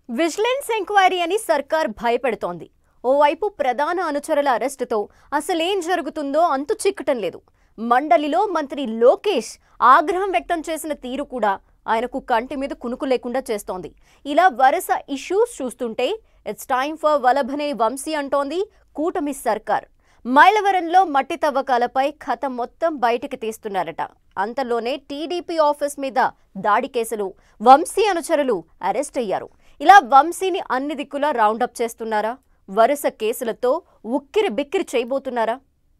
vigilance enquiry అని సర్కార్ భయపెడుతోంది ఓవైపు ప్రధాన అనుచరుల అరెస్టుతో అసలేం జరుగుతుందో అంతు చిక్కటం లేదు మండలిలో మంత్రి లోకేష్ ఆగ్రహం వ్యక్తం చేసిన తీరు కూడా ఆయనకు కంటి మీద కునుకు లేకుండా చేస్తోంది ఇలా వరుస ఇష్యూస్ చూస్తుంటే it's time for Vallabhaneni Vamsi అంటోంది కూటమి సర్కార్ మైలవరంలో మట్టి తవ్వకాలపై కథ మొత్తం బయటికి తీస్తున్నారట అంతలోనే టీడీపీ ఆఫీస్ మీద దాడి కేసులు వంశీ అనుచరులు అరెస్ట్ అయ్యారు ఇలా వంశీని అన్ని దిక్కులా రౌండప్ చేస్తున్నారా వరుస కేసులతో ఉక్కిరి బిక్కిరి చేయబోతున్నారా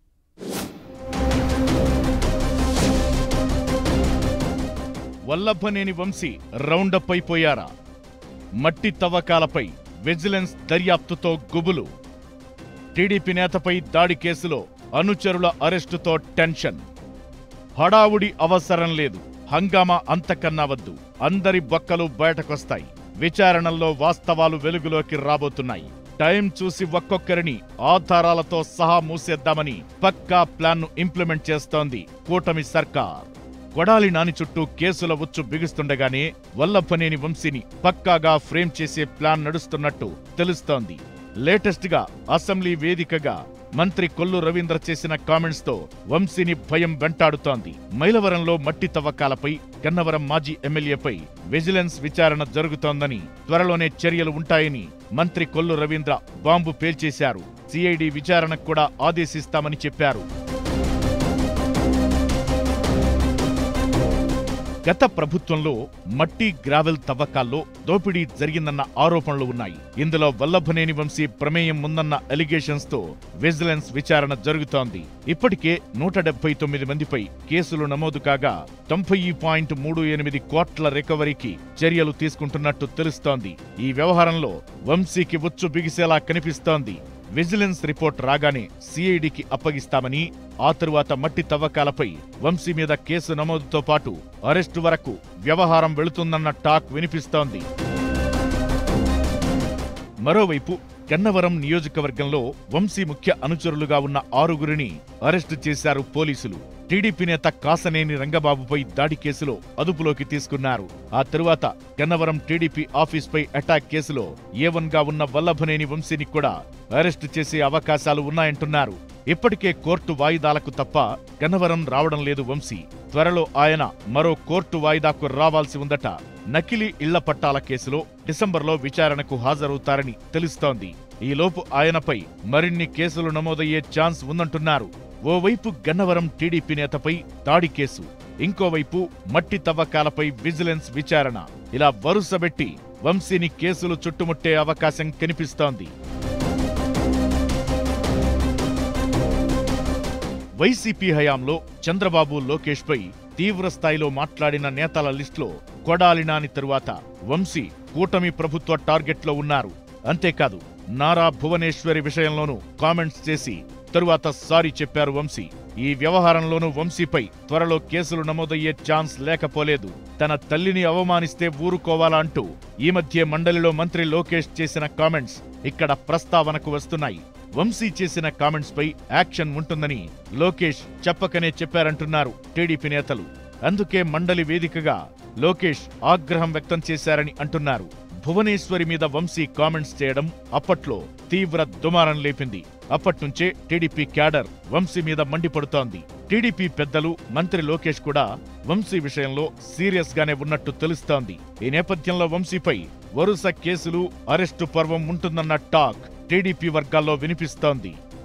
వల్లభనేని వంశీ రౌండప్ అయిపోయారా మట్టి తవ్వకాలపై విజిలెన్స్ దర్యాప్తుతో గుబులు టీడీపీ నేతపై దాడి కేసులో అనుచరుల అరెస్టుతో టెన్షన్ హడావుడి అవసరం లేదు హంగామా అంతకన్నా వద్దు అందరి బొక్కలు బయటకొస్తాయి విచారణల్లో వాస్తవాలు వెలుగులోకి రాబోతున్నాయి టైం చూసి ఒక్కొక్కరిని ఆధారాలతో సహా మూసేద్దామని పక్కా ప్లాన్ను ఇంప్లిమెంట్ చేస్తోంది కూటమి సర్కార్ కొడాలి నాని చుట్టూ కేసుల ఉచ్చు బిగుస్తుండగానే వల్లభనేని వంశీని పక్కాగా ఫ్రేమ్ చేసే ప్లాన్ నడుస్తున్నట్టు తెలుస్తోంది లేటెస్ట్ గా అసెంబ్లీ వేదికగా మంత్రి కొల్లు రవీంద్ర చేసిన కామెంట్స్ తో వంశీని భయం వెంటాడుతోంది మైలవరంలో మట్టి తవ్వకాలపై గన్నవరం మాజీ ఎమ్మెల్యేపై విజిలెన్స్ విచారణ జరుగుతోందని త్వరలోనే చర్యలు ఉంటాయని మంత్రి కొల్లు రవీంద్ర బాంబు పేల్చేశారు సిఐడి విచారణకు కూడా ఆదేశిస్తామని చెప్పారు గత ప్రభుత్వంలో మట్టి గ్రావెల్ తవ్వకాల్లో దోపిడీ జరిగిందన్న ఆరోపణలు ఉన్నాయి ఇందులో వల్లభనేని వంశీ ప్రమేయం ఉందన్న ఎలిగేషన్స్ తో విజిలెన్స్ విచారణ జరుగుతోంది ఇప్పటికే నూట డెబ్బై తొమ్మిది మందిపై కేసులు నమోదు కాగా తొంభై పాయింట్ మూడు ఎనిమిది కోట్ల రికవరీకి చర్యలు తీసుకుంటున్నట్టు తెలుస్తోంది ఈ వ్యవహారంలో వంశీకి ఉచ్చు బిగిసేలా కనిపిస్తోంది విజిలెన్స్ రిపోర్ట్ రాగానే సిఐడికి అప్పగిస్తామని ఆ తరువాత మట్టి తవ్వకాలపై వంశీ మీద కేసు నమోదుతో పాటు అరెస్టు వరకు వ్యవహారం వెళుతుందన్న టాక్ వినిపిస్తోంది మరోవైపు గన్నవరం నియోజకవర్గంలో వంశీ ముఖ్య అనుచరులుగా ఉన్న ఆరుగురిని అరెస్టు చేశారు పోలీసులు టీడీపీ నేత కాసనేని రంగబాబుపై దాడి కేసులో అదుపులోకి తీసుకున్నారు ఆ తరువాత గన్నవరం టీడీపీ ఆఫీస్పై అటాక్ కేసులో ఏవన్ గా ఉన్న వల్లభనేని వంశీని కూడా అరెస్టు చేసే అవకాశాలు ఉన్నాయంటున్నారు ఇప్పటికే కోర్టు వాయిదాలకు తప్ప గన్నవరం రావడం లేదు వంశీ త్వరలో ఆయన మరో కోర్టు వాయిదాకు రావాల్సి ఉందట నకిలీ ఇళ్ల పట్టాల కేసులో డిసెంబర్లో విచారణకు హాజరవుతారని తెలుస్తోంది ఈలోపు ఆయనపై మరిన్ని కేసులు నమోదయ్యే ఛాన్స్ ఉందంటున్నారు ఓవైపు గన్నవరం టీడీపీ నేతపై దాడి కేసు ఇంకోవైపు మట్టి తవ్వకాలపై విజిలెన్స్ విచారణ ఇలా వరుసబెట్టి వంశీని కేసులు చుట్టుముట్టే అవకాశం కనిపిస్తోంది వైసీపీ హయాంలో చంద్రబాబు లోకేష్ పై తీవ్ర స్థాయిలో మాట్లాడిన నేతల లిస్టులో కొడాలి నాని తరువాత వంశీ కూటమి ప్రభుత్వ టార్గెట్లో ఉన్నారు అంతేకాదు నారా భువనేశ్వరి విషయంలోనూ కామెంట్స్ చేసి తరువాత సారీ చెప్పారు వంశీ ఈ వ్యవహారంలోనూ వంశీపై త్వరలో కేసులు నమోదయ్యే ఛాన్స్ లేకపోలేదు తన తల్లిని అవమానిస్తే ఊరుకోవాలా అంటూ ఈ మధ్య మండలిలో మంత్రి లోకేష్ చేసిన కామెంట్స్ ఇక్కడ ప్రస్తావనకు వస్తున్నాయి వంశీ చేసిన కామెంట్స్ పై యాక్షన్ ఉంటుందని లోకేష్ చెప్పకనే చెప్పారంటున్నారు టీడీపీ నేతలు అందుకే మండలి వేదికగా లోకేష్ ఆగ్రహం వ్యక్తం చేశారని అంటున్నారు భువనేశ్వరి మీద వంశీ కామెంట్స్ చేయడం అప్పట్లో తీవ్ర దుమారం లేపింది అప్పట్నుంచే టీడీపీ క్యాడర్ వంశీ మీద మండిపడుతోంది టీడీపీ పెద్దలు మంత్రి లోకేష్ కూడా వంశీ విషయంలో సీరియస్ గానే ఉన్నట్టు తెలుస్తోంది ఈ నేపథ్యంలో వంశీపై వరుస కేసులు అరెస్టు పర్వం ఉంటుందన్న టాక్ టీడీపీ వర్గాల్లో వినిపిస్తోంది